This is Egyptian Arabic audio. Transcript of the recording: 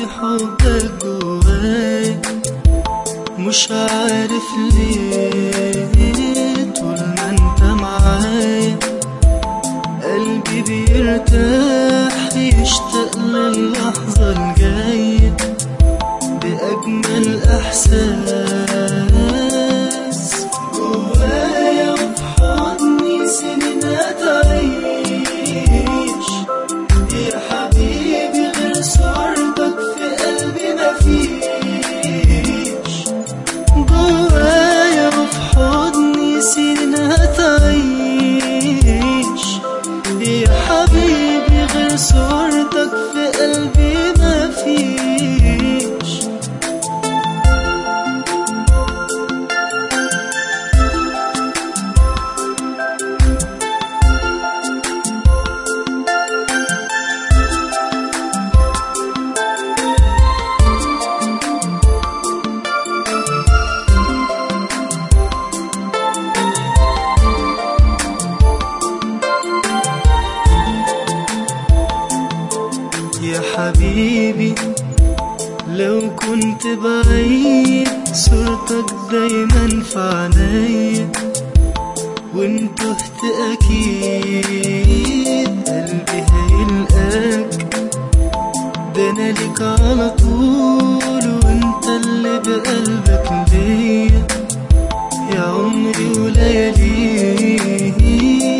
في حبك جواي مش عارف ليه طول ما انت معايا قلبي بيرتاح يشتاق للحظة الجاية بأجمل إحساس جوايا وفي حضني سنين هتعيش يا حبيبي غير صورتك في قلبي مفيش جوايا وفي حضني سنين هتعيش يا حبيبي غير صورتك في قلبي مفيش يا حبيبي لو كنت بعيد صورتك دايما في عينيا وانت تهت اكيد قلبي هيلقاك ده انا ليك على طول وانت اللي بقلبك ليا يا عمري وليالي